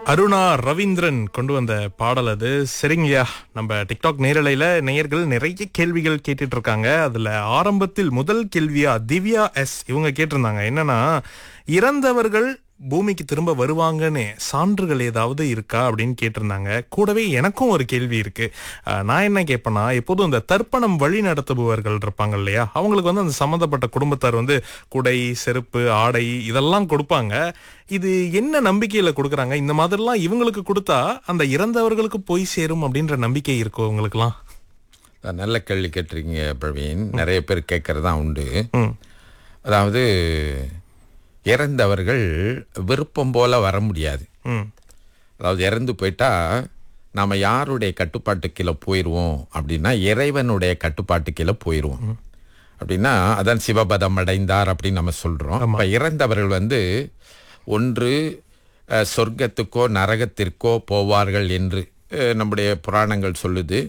அருணா ரவீந்திரன் கொண்டு வந்த பாடல் அது சரிங்கய்யா நம்ம டிக்டாக் நேரலையில நேயர்கள் நிறைய கேள்விகள் கேட்டுட்டு இருக்காங்க அதுல ஆரம்பத்தில் முதல் கேள்வியா திவ்யா எஸ் இவங்க கேட்டிருந்தாங்க என்னன்னா இறந்தவர்கள் பூமிக்கு திரும்ப வருவாங்கன்னு சான்றுகள் ஏதாவது இருக்கா அப்படின்னு கேட்டிருந்தாங்க கூடவே எனக்கும் ஒரு கேள்வி இருக்கு அஹ், நான் என்ன கேட்பேன்னா எப்போதும் இந்த தர்ப்பணம் வழி நடத்துபவர்கள் இருப்பாங்க இல்லையா அவங்களுக்கு வந்து அந்த சம்மந்தப்பட்ட குடும்பத்தார் வந்து குடை செருப்பு ஆடை இதெல்லாம் கொடுப்பாங்க இது என்ன நம்பிக்கையில கொடுக்குறாங்க இந்த மாதிரிலாம் இவங்களுக்கு கொடுத்தா அந்த இறந்தவர்களுக்கு போய் சேரும் அப்படின்ற நம்பிக்கை இருக்கும் உங்களுக்குலாம் அதான் நல்ல கேள்வி கேட்டிருக்கீங்க பிரவீன் நிறைய பேர் கேட்கறதா உண்டு ம் அதாவது இறந்தவர்கள் விருப்பம் போல வர முடியாது ம் அதாவது இறந்து போயிட்டா நாம் யாருடைய கட்டுப்பாட்டு கீழே போயிடுவோம் அப்படின்னா இறைவனுடைய கட்டுப்பாட்டு கீழே போயிடுவோம் அப்படின்னா அதான் சிவபதம் அடைந்தார் அப்படின்னு நம்ம சொல்கிறோம் இப்போ இறந்தவர்கள் வந்து ஒன்று அஹ், சொர்க்கத்துக்கோ நரகத்திற்கோ போவார்கள் என்று அஹ், நம்முடைய புராணங்கள் சொல்லுது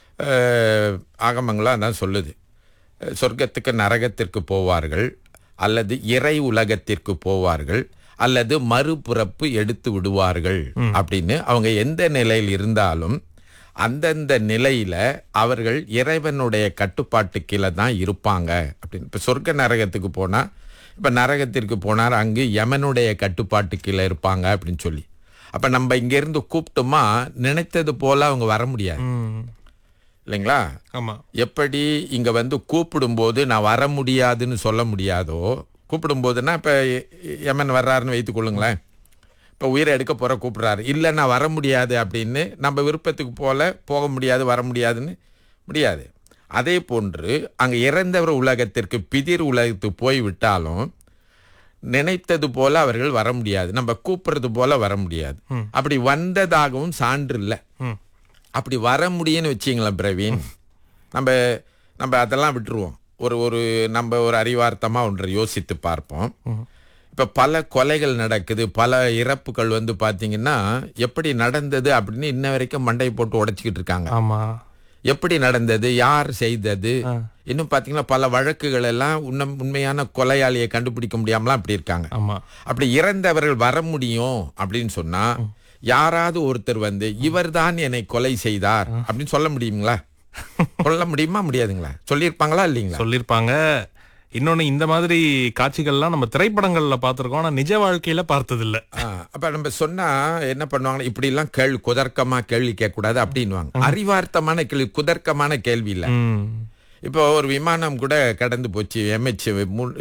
அஹ், ஆகமங்களும் அதான் சொல்லுது அஹ், சொர்க்கத்துக்கு நரகத்திற்கு போவார்கள் அல்லது இறை உலகத்திற்கு போவார்கள் அல்லது மறுபிறப்பு எடுத்து விடுவார்கள் அப்படின்னு அவங்க எந்த நிலையில் இருந்தாலும் அந்தந்த நிலையில அவர்கள் இறைவனுடைய கட்டுப்பாட்டு கீழே தான் இருப்பாங்க அப்படின்னு இப்போ சொர்க்க நரகத்துக்கு போனா இப்போ நரகத்திற்கு போனார் அங்கு யமனுடைய கட்டுப்பாட்டு கீழே இருப்பாங்க அப்படின்னு சொல்லி அப்ப நம்ம இங்கிருந்து கூப்பிட்டோமா நினைத்தது போல அவங்க வர முடியாது ம் இல்லைங்களா ஆமா எப்படி இங்க வந்து கூப்பிடும்போது நான் வர முடியாதுன்னு சொல்ல முடியாதோ கூப்பிடும்போதுன்னா இப்ப எ- யமன் வர்றாருன்னு வைத்துக் கொள்ளுங்களேன் இப்ப உயிரை எடுக்க போற கூப்பிடுறாரு இல்ல நான் வர முடியாது அப்படின்னு நம்ம விருப்பத்துக்கு போல போக முடியாது வர முடியாதுன்னு முடியாது அதே போன்று அங்க இறந்தவர் உலகத்திற்கு பிதிர் உலகத்துக்கு போய் விட்டாலும் நினைத்தது போல அவர்கள் வர முடியாது நம்ம கூப்பிடுறது போல வர முடியாது அப்படி வந்ததாகவும் சான்று இல்லை ம் அப்படி வர முடியும்னு வச்சிங்களேன் பிரவீன் நம்ம நம்ம அதெல்லாம் விட்டுருவோம் ஒரு ஒரு நம்ம ஒரு அறிவார்த்தமா ஒன்றை யோசித்து பார்ப்போம் இப்ப பல கொலைகள் நடக்குது பல இறப்புகள் வந்து பாத்தீங்கன்னா எப்படி நடந்தது அப்படின்னு இன்ன வரைக்கும் மண்டையை போட்டு உடைச்சிக்கிட்டு இருக்காங்க ஆமா எப்படி நடந்தது யார் செய்தது இன்னும் பாத்தீங்கன்னா பல வழக்குகள் எல்லாம் உண்மை உண்மையான கொலையாளியை கண்டுபிடிக்க முடியாமலாம் அப்படி இருக்காங்க ஆமா அப்படி இறந்தவர்கள் வர முடியும் அப்படின்னு சொன்னா யாராவது ஒருத்தர் வந்து இவர்தான் என்னை கொலை செய்தார் அப்படின்னு சொல்ல முடியுங்களா சொல்ல முடியுமா முடியாதுங்களா சொல்லியிருப்பாங்களா இல்லைங்களா சொல்லிருப்பாங்க இன்னொன்னு இந்த மாதிரி காட்சிகள்லாம் நம்ம திரைப்படங்கள்ல பார்த்திருக்கோம் ஆனா நிஜ வாழ்க்கையில பார்த்ததில்ல ஆ, அப்ப நம்ம சொன்னா என்ன பண்ணுவாங்க இப்படி எல்லாம் கேள்வி குதர்க்கமா கேள்வி கேட்க கூடாது அப்படின்னுவாங்க அறிவார்த்தமான கேள்வி குதர்க்கமான கேள்வி இல்ல ம் இப்போ ஒரு விமானம் கூட கடந்து போச்சு எம்ஹெச்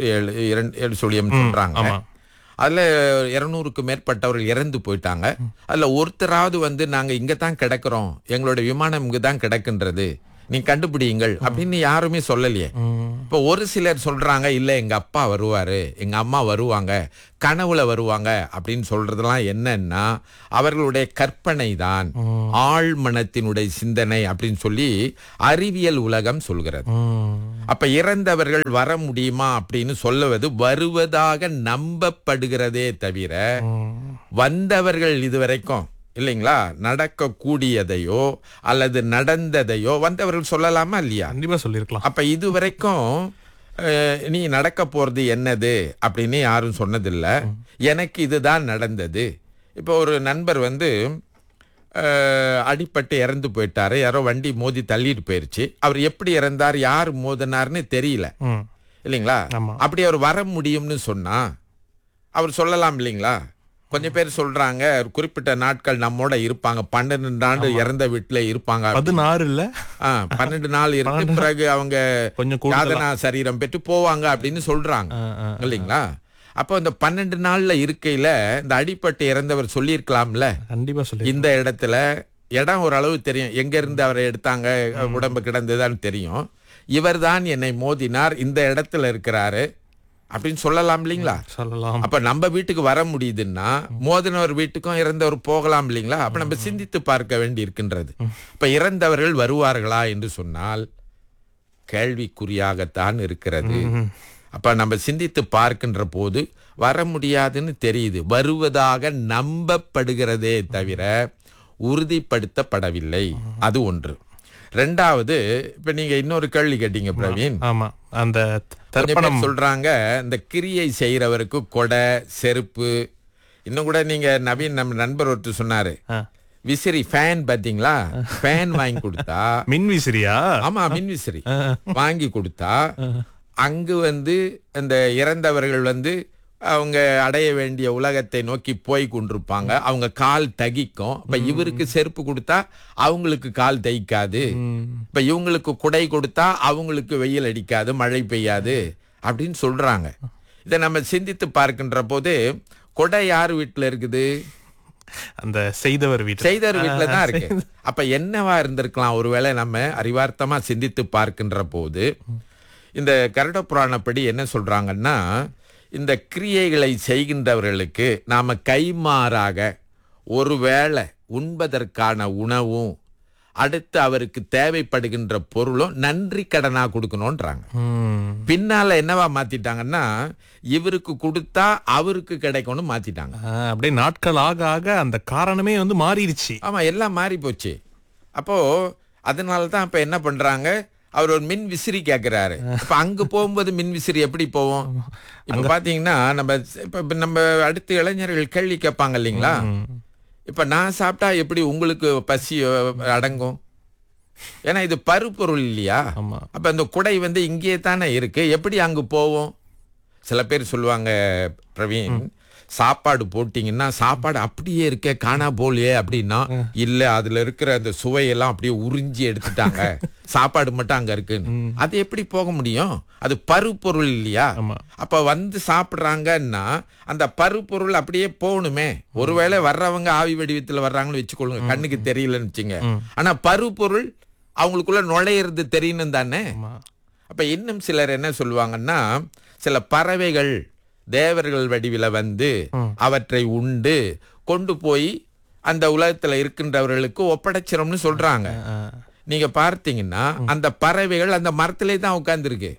ஏழு சொல்லியம் சொல்றாங்க ஆமா. அதுல இருநூறுக்கு மேற்பட்டவர்கள் இறந்து போயிட்டாங்க அதுல ஒருத்தராவது வந்து நாங்க இங்க தான் கிடக்குறோம் எங்களோட விமானம் இங்க தான் கிடக்குன்றது நீ கண்டுபிடியுங்கள் அப்படின்னு யாருமே சொல்லலையே இப்போ ஒரு சிலர் சொல்றாங்க இல்ல எங்க அப்பா வருவாரு எங்க அம்மா வருவாங்க கனவுல வருவாங்க அப்படின்னு சொல்றதெல்லாம் என்னன்னா அவர்களுடைய கற்பனை தான் ஆழ் மனத்தினுடைய சிந்தனை அப்படின்னு சொல்லி அறிவியல் உலகம் சொல்கிறது ம் அப்ப இறந்தவர்கள் வர முடியுமா அப்படின்னு சொல்லுவது வருவதாக நம்பப்படுகிறதே தவிர ம். வந்தவர்கள் இதுவரைக்கும் இல்லைங்களா நடக்கக்கூடியதையோ அல்லது நடந்ததையோ வந்தவர்கள் சொல்லலாமா இல்லையா கண்டிப்பா சொல்லிருக்கலாம் அப்ப இதுவரைக்கும் அஹ், நீ நடக்க போறது என்னது அப்படின்னு யாரும் சொன்னதில்ல எனக்கு இதுதான் நடந்தது இப்போ ஒரு நண்பர் வந்து அஹ், அடிபட்டு இறந்து போயிட்டாரு யாரோ வண்டி மோதி தள்ளிட்டு போயிருச்சு அவர் எப்படி இறந்தார் யார் மோதினார்னு தெரியல ம் இல்லைங்களா ஆமா. அப்படி அவர் வர முடியும்னு சொன்னா அவர் சொல்லலாம் இல்லைங்களா கொஞ்சம் பேர் சொல்றாங்க ஒரு குறிப்பிட்ட நாட்கள் நம்மோட இருப்பாங்க பன்னெண்டு ஆண்டு இறந்த வீட்டுல இருப்பாங்க பதினாறு இல்ல ஆ, பன்னெண்டு நாள் இருந்து பிறகு அவங்க கொஞ்சம் கூடுதலா. யாதனா சரீரம் பெற்று போவாங்க அப்படின்னு சொல்றாங்க ஆ, ஆ, இல்லைங்களா அப்போ இந்த பன்னெண்டு நாள்ல இருக்கையில இந்த அடிப்பட்டு இறந்தவர் சொல்லியிருக்கலாம்ல கண்டிப்பா சொல்லி இந்த இடத்துல இடம் ஓரளவு தெரியும் எங்க இருந்து அவரை எடுத்தாங்க உடம்பு கிடந்ததுன்னு தெரியும் இவர்தான் என்னை மோதினார் இந்த இடத்துல இருக்கிறாரு அப்படின்னு சொல்லலாம் இல்லைங்களா சொல்லலாம் அப்ப நம்ம வீட்டுக்கு வர முடியுதுன்னா மோதினவர் வீட்டுக்கும் இறந்தவர் போகலாம் இல்லைங்களா அப்ப நம்ம சிந்தித்து பார்க்க வேண்டி இருக்கின்றது இப்ப இறந்தவர்கள் வருவார்களா என்று சொன்னால் கேள்விக்குறியாகத்தான் இருக்கிறது அப்ப நம்ம சிந்தித்து பார்க்கின்ற போது வர முடியாதுன்னு தெரியுது வருவதாக நம்பப்படுகிறதே தவிர உறுதிப்படுத்தப்படவில்லை அது ஒன்று ரெண்டாவது இப்ப நீங்க இன்னொரு கேள்வி கேட்டீங்க பிரவீன் ஆமா அந்த கொஞ்சம் தர்ப்பணம் பேர் சொல்றாங்க இந்த கிரியை செய்யறவருக்கு கொடை செருப்பு இன்னும் கூட நீங்க நவீன் நம்ம நண்பர் ஒருத்தர் சொன்னாரு ஆ. விசிறி ஃபேன் பாத்தீங்களா ஃபேன் வாங்கி கொடுத்தா மின் விசிறியா ஆமா மின் விசிறி வாங்கி கொடுத்தா அங்கு வந்து அந்த இறந்தவர்கள் வந்து அவங்க அடைய வேண்டிய உலகத்தை நோக்கி போய் கொண்டிருப்பாங்க அவங்க கால் தகிக்கும் இப்ப இவருக்கு செருப்பு கொடுத்தா அவங்களுக்கு கால் தைக்காது இப்ப இவங்களுக்கு குடை கொடுத்தா அவங்களுக்கு வெயில் அடிக்காது மழை பெய்யாது அப்படின்னு சொல்றாங்க இதை நம்ம சிந்தித்து பார்க்கின்ற போது கொடை யார் வீட்டுல இருக்குது அந்த செய்தவர் வீட்டு செய்தர் வீட்டுல தான் இருக்கு அப்ப என்னவா இருந்திருக்கலாம் ஒருவேளை நம்ம அறிவார்த்தமா சிந்தித்து பார்க்கின்ற போது இந்த கருட புராணப்படி என்ன சொல்றாங்கன்னா இந்த கிரியைகளை செய்கின்றவர்களுக்கு நாம கைமாறாக ஒருவேளை உண்பதற்கான உணவும் அடுத்து அவருக்கு தேவைப்படுகின்ற பொருளும் நன்றி கடனா கொடுக்கணும்ன்றாங்க ம். பின்னால என்னவா மாத்திட்டாங்கன்னா இவருக்கு கொடுத்தா அவருக்கு கிடைக்கும்னு மாத்திட்டாங்க ஆ, அப்படியே நாட்கள் ஆக ஆக அந்த காரணமே வந்து மாறிடுச்சு ஆமா எல்லாம் மாறி போச்சு அப்போ அதனால தான் இப்ப என்ன பண்றாங்க அவர் ஒரு மின் விசிறி கேக்குறாரு இப்ப அங்க போகும்போது மின் விசிறி எப்படி போவோம் இப்ப பாத்தீங்கன்னா நம்ம இப்ப இப்ப நம்ம அடுத்த இளைஞர்கள் கேள்வி கேட்பாங்க இல்லைங்களா இப்ப நான் சாப்பிட்டா எப்படி உங்களுக்கு பசி அஹ், அடங்கும் ஏன்னா இது பருப்பொருள் இல்லையா ஆமா அப்ப அந்த குடை வந்து இங்கே தானே இருக்கு எப்படி அங்க போவோம் சில பேர் சொல்லுவாங்க பிரவீன் சாப்பாடு போட்டீங்கன்னா சாப்பாடு அப்படியே இருக்கே காணா போலியே அப்படின்னா இல்ல அதுல இருக்கிற அந்த சுவையெல்லாம் அப்படியே உறிஞ்சி எடுத்துட்டாங்க சாப்பாடு மட்டும் அங்க இருக்குன்னு அது எப்படி போக முடியும் அது பருப்பொருள் இல்லையா ஆமா அப்ப வந்து சாப்பிடுறாங்கன்னா அந்த பருப்பொருள் அப்படியே போகணுமே ஒருவேளை வர்றவங்க ஆவி வடிவத்துல வர்றாங்கன்னு வச்சுக்கொள்ளுங்க கண்ணுக்கு தெரியலன்னு வச்சுங்க ஆனா பருப்பொருள் அவங்களுக்குள்ள நுழையிறது தெரியணும் தானே ஆமா அப்ப இன்னும் சிலர் என்ன சொல்லுவாங்கன்னா சில பறவைகள் தேவர்கள் வடிவில வந்து அவற்றை உண்டு கொண்டு போய் அந்த உலகத்துல இருக்கின்றவர்களுக்கு ஒப்படைச்சிரோம்னு சொல்றாங்க ஆ. நீங்க பார்த்தீங்கன்னா அந்த பறவைகள் அந்த மரத்திலே தான் உட்கார்ந்துருக்கு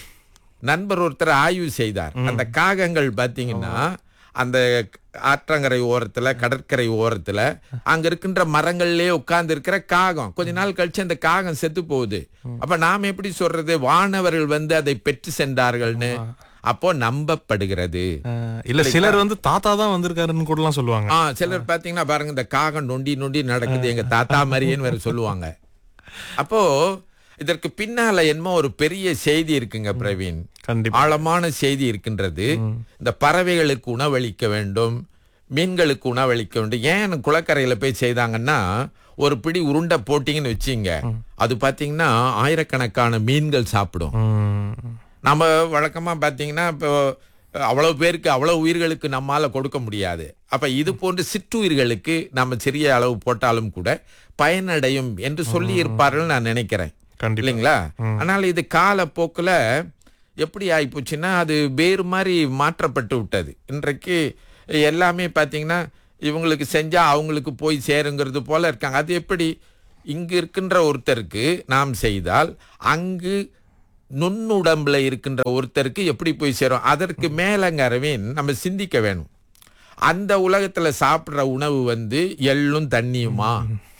நண்பர் ஒருத்தர் ஆய்வு செய்தார் அந்த காகங்கள் பாத்தீங்கன்னா அந்த ஆற்றங்கரை ஓரத்துல கடற்கரை ஓரத்துல அங்க இருக்கின்ற மரங்கள்லயே உட்கார்ந்து இருக்கிற காகம் கொஞ்ச நாள் கழிச்சு அந்த காகம் செத்து போகுது அப்ப நாம எப்படி சொல்றது வானவர்கள் வந்து அதை பெற்று சென்றார்கள்னு அப்போ நம்பப்படுகிறது ஆ, இல்ல சிலர் வந்து தாத்தா தான் வந்திருக்காருன்னு கூட எல்லாம் சொல்லுவாங்க ஆ சிலர் பாத்தீங்கன்னா பாருங்க இந்த காகம் நொண்டி நொண்டி நடக்குது எங்க தாத்தா மாதிரியேன்னு வேற சொல்லுவாங்க அப்போ இதற்கு பின்னால என்னமோ ஒரு பெரிய செய்தி இருக்குங்க பிரவீன் கண்டிப்பா ஆழமான செய்தி இருக்கின்றது இந்த பறவைகளுக்கு உணவளிக்க வேண்டும் மீன்களுக்கு உணவளிக்க வேண்டும் ஏன் குளக்கரையில போய் செய்தாங்கன்னா ஒரு பிடி உருண்டை போட்டீங்கன்னு வச்சீங்க அது பாத்தீங்கன்னா ஆயிரக்கணக்கான மீன்கள் சாப்பிடும் ம். நம்ம வழக்கமா பாத்தீங்கன்னா இப்போ அவ்வளவு பேருக்கு அவ்வளவு உயிர்களுக்கு நம்மால கொடுக்க முடியாது அப்ப இது போன்ற சிற்றுயிர்களுக்கு நம்ம சிறிய அளவு போட்டாலும் கூட பயனடையும் என்று சொல்லி இருப்பார்கள் நான் நினைக்கிறேன் கண்டிப்பா இல்லைங்களா ஆனால் இது காலப்போக்குல எப்படி ஆயிப்போச்சுன்னா அது வேறு மாதிரி மாற்றப்பட்டு விட்டது இன்றைக்கு எல்லாமே பாத்தீங்கன்னா இவங்களுக்கு செஞ்சா அவங்களுக்கு போய் சேருங்கிறது போல இருக்காங்க அது எப்படி இங்கு இருக்கின்ற ஒருத்தருக்கு நாம் செய்தால் அங்கு நுண்ணுடம்புல இருக்கின்ற ஒருத்தருக்கு எப்படி போய் சேரும் அதற்கு மேலங்க அரவிந்த் நம்ம சிந்திக்க வேணும் அந்த உலகத்துல சாப்பிடுற உணவு வந்து எள்ளும் தண்ணியுமா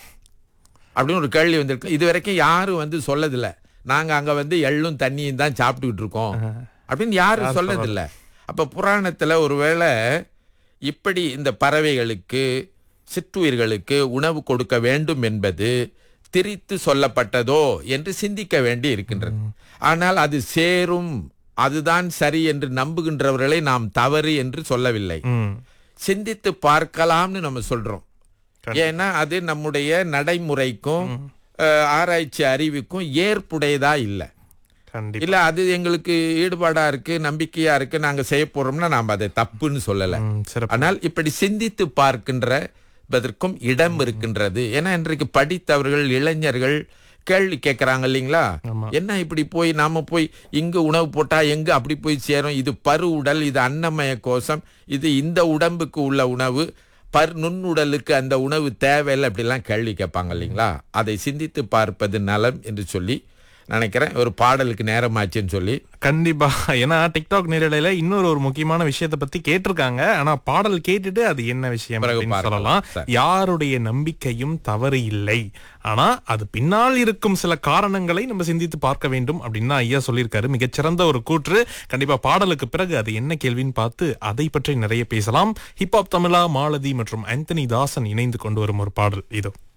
அப்படின்னு ஒரு கேள்வி வந்திருக்கு இது வரைக்கும் யாரும் வந்து சொல்லதில்ல நாங்க அங்க வந்து எள்ளும் தண்ணியும் தான் சாப்பிட்டுக்கிட்டு இருக்கோம் அப்படின்னு யாரும் சொல்லதில்ல அப்ப புராணத்துல ஒருவேளை இப்படி இந்த பறவைகளுக்கு சிற்றுயிர்களுக்கு உணவு கொடுக்க வேண்டும் என்பது திரித்து சொல்லப்பட்டதோ என்று சிந்திக்க வேண்டி இருக்கின்றது ஆனால் அது சேரும் அதுதான் சரி என்று நம்புகின்றவர்களை நாம் தவறு என்று சொல்லவில்லை ம். சிந்தித்து பார்க்கலாம்னு நம்ம சொல்றோம் ஏன்னா அது நம்முடைய நடைமுறைக்கும் அஹ், ஆராய்ச்சி அறிவுக்கும் ஏற்புடையதா இல்ல கண்டிப்பா இல்ல அது எங்களுக்கு ஈடுபாடா இருக்கு நம்பிக்கையா இருக்கு நாங்க செய்ய போறோம்னா நாம அதை தப்புன்னு சொல்லல ம், சிறப்பு ஆனால் இப்படி சிந்தித்து பார்க்கின்றதற்கும் இடம் இருக்கின்றது ஏன்னா இன்றைக்கு படித்தவர்கள் இளைஞர்கள் கேள்வி கேட்கறாங்க இல்லைங்களா ஆமா. என்ன இப்படி போய் நாம போய் இங்கு உணவு போட்டா எங்க அப்படி போய் சேரும் இது பரு உடல் இது அன்னமய கோஷம் இது இந்த உடம்புக்கு உள்ள உணவு பர் நுண்ணுடலுக்கு அந்த உணவு தேவையில்லை அப்படிலாம் கேள்வி கேட்பாங்க இல்லைங்களா அதை சிந்தித்து பார்ப்பது நலம் என்று சொல்லி நினைக்கிறேன் ஒரு பாடலுக்கு நேரமாச்சுன்னு சொல்லி கண்டிப்பா ஏன்னா டிக்டாக் நேரலையில இன்னொரு ஒரு முக்கியமான விஷயத்தை பத்தி கேட்டிருக்காங்க ஆனா பாடல் கேட்டுட்டு அது என்ன விஷயம் பிறகு அப்படின்னு பார்க்கலாம். சொல்லலாம் சரி. யாருடைய நம்பிக்கையும் தவறு இல்லை ஆனா அது பின்னால் இருக்கும் சில காரணங்களை நம்ம சிந்தித்து பார்க்க வேண்டும் அப்படின்னு தான் ஐயா சொல்லியிருக்காரு மிகச்சிறந்த ஒரு கூற்று கண்டிப்பா பாடலுக்கு பிறகு அது என்ன கேள்வின்னு பார்த்து அதை பற்றி நிறைய பேசலாம் ஹிப்ஹாப் தமிழா மாலதி மற்றும் ஆந்தனி தாசன் இணைந்து கொண்டு வரும் ஒரு பாடல் இதோ